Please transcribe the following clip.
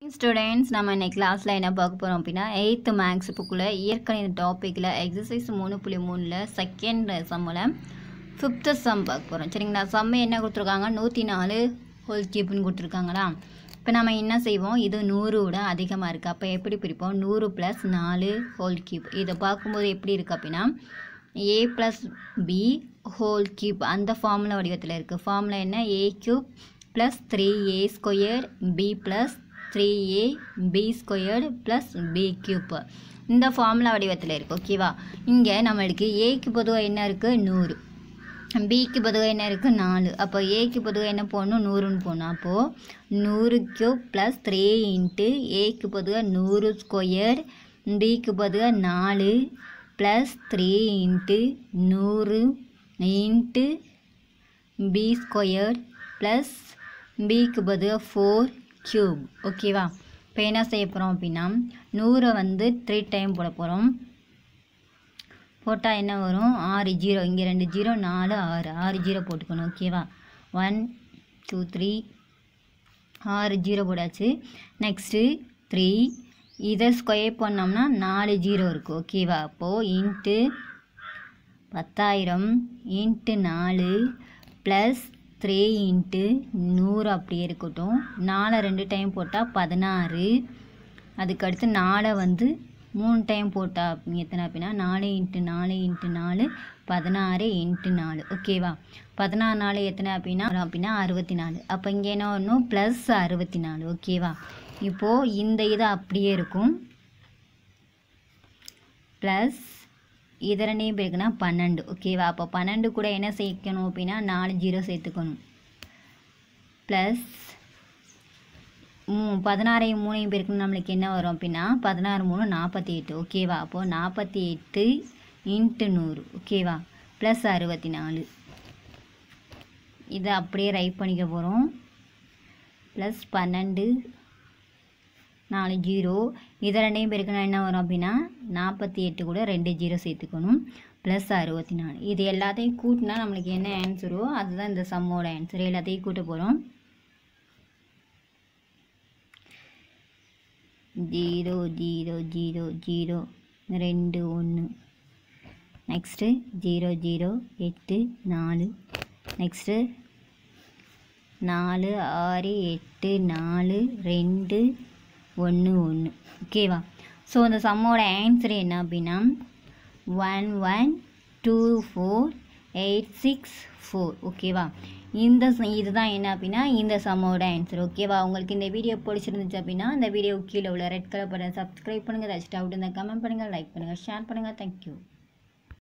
students நம்ம இன்னைக்கு கிளாஸில் என்ன பார்க்க போகிறோம் அப்படின்னா எயித்து மேக்ஸ் புக்கில் இயற்கணித டாப்பிக்கில் எக்ஸசைஸ் மூணு புள்ளி மூணில் செகண்ட் சம்மில் ஃபிஃப்த்து சம் பார்க்க போகிறோம் சரிங்களா சம்மு என்ன கொடுத்துருக்காங்க நூற்றி நாலு ஹோல் கியூப்னு கொடுத்துருக்காங்களா இப்போ நம்ம என்ன செய்வோம் இது நூறு விட அதிகமாக இருக்குது அப்போ எப்படி பிரிப்போம் நூறு ப்ளஸ் நாலு ஹோல் கியூப் இதை பார்க்கும்போது எப்படி இருக்குது அப்படின்னா A plus B whole cube அந்த ஃபார்முலா வடிவத்தில் இருக்குது ஃபார்முலா என்ன A cube plus three A square B plus three A B squared plus B cube இந்த ஃபார்முலா வடிவத்தில் இருக்குது ஓகேவா இங்கே நம்மளுக்கு ஏக்கு பொதுவாக என்ன இருக்குது நூறு பிக்கு பொதுவாக என்ன இருக்குது நாலு அப்போ ஏக்கு பொதுவாக என்ன போடணும் நூறுன்னு போடணும் அப்போது நூறு கியூப் ப்ளஸ் த்ரீ இன்ட்டு ஏக்கு பொதுவாக நூறு ஸ்கொயர் பிக்கு பொதுவாக நாலு ப்ளஸ் த்ரீ இன்ட்டு நூறு இன்ட்டு பி ஸ்கொயர் ப்ளஸ் பிக்கு பதிலாக ஃபோர் க்யூப் ஓகேவா இப்போ என்ன செய்ய போகிறோம் அப்படின்னா நூறை வந்து த்ரீ டைம் போட போகிறோம் போட்டால் என்ன வரும் ஆறு ஜீரோ இங்கே ரெண்டு ஜீரோ நாலு ஆறு ஆறு ஜீரோ போட்டுக்கணும் ஓகேவா ஒன் டூ த்ரீ ஆறு ஜீரோ போடாச்சு நெக்ஸ்ட்டு த்ரீ இதை ஸ்கொயர் பண்ணோம்னா நாலு ஜீரோ இருக்குது ஓகேவா அப்போது இன்ட்டு பத்தாயிரம் இன்ட்டு நாலு ப்ளஸ் த்ரீ இன்ட்டு நூறு அப்படியே இருக்கட்டும் நாலை ரெண்டு டைம் போட்டால் பதினாறு அதுக்கடுத்து நாலை வந்து மூணு டைம் போட்டால் எத்தனை அப்படின்னா நாலு இன்ட்டு நாலு இன்ட்டு நாலு பதினாறு இன்ட்டு நாலு ஓகேவா பதினாறு நாலு எத்தனை அப்படின்னா அப்படின்னா அறுபத்தி நாலு அப்போ இங்கே என்ன வரணும் ப்ளஸ் அறுபத்தி நாலு ஓகேவா இப்போது இந்த இது அப்படியே இருக்கும் ப்ளஸ் இது ரெண்டையும் பேருக்குன்னா பன்னெண்டு ஓகேவா அப்போ பன்னெண்டு கூட என்ன சேர்க்கணும் அப்படின்னா நாலு ஜீரோ சேர்த்துக்கணும் ப்ளஸ் மூ பதினாறையும் மூணையும் பேருக்குன்னு நம்மளுக்கு என்ன வரும் அப்படின்னா பதினாறு மூணு நாற்பத்தி எட்டு ஓகேவா அப்போது நாற்பத்தி எட்டு இன்ட்டு நூறு ஓகேவா ப்ளஸ் அறுபத்தி நாலு இதை அப்படியே ரைட் பண்ணிக்க போகிறோம் ப்ளஸ் பன்னெண்டு நாலு ஜீரோ இதை ரெண்டையும் பெருக்கணும் என்ன வரும் அப்படின்னா நாற்பத்தி எட்டு கூட ரெண்டு ஜீரோ சேர்த்துக்கணும் ப்ளஸ் அறுபத்தி நாலு இது எல்லாத்தையும் கூட்டினா நம்மளுக்கு என்ன ஆன்சரோ அதுதான் இந்த சம்மோட ஆன்சர் எல்லாத்தையும் கூட்ட போகிறோம் ஜீரோ ஜீரோ ஜீரோ ஜீரோ ரெண்டு ஒன்று நெக்ஸ்ட்டு ஜீரோ ஜீரோ எட்டு நாலு நெக்ஸ்ட்டு நாலு ஆறு எட்டு நாலு ரெண்டு ஒன்று ஒன்று ஓகேவா ஸோ இந்த சம்மோட ஆன்சர் என்ன அப்படின்னா one one two four eight six four ஓகேவா இந்த ச- இதுதான் என்ன அப்படின்னா இந்த சம்மோட ஆன்சர் ஓகேவா உங்களுக்கு இந்த வீடியோ பிடிச்சிருந்துச்சு அப்படின்னா இந்த வீடியோ கீழே உள்ள ரெட் கலர் பட்டன் சப்ஸ்கிரைப் பண்ணுங்கள் ஏதாச்சும் டவுட் இருந்தால் கமெண்ட் பண்ணுங்கள் லைக் பண்ணுங்கள் ஷேர் பண்ணுங்கள் தேங்க்யூ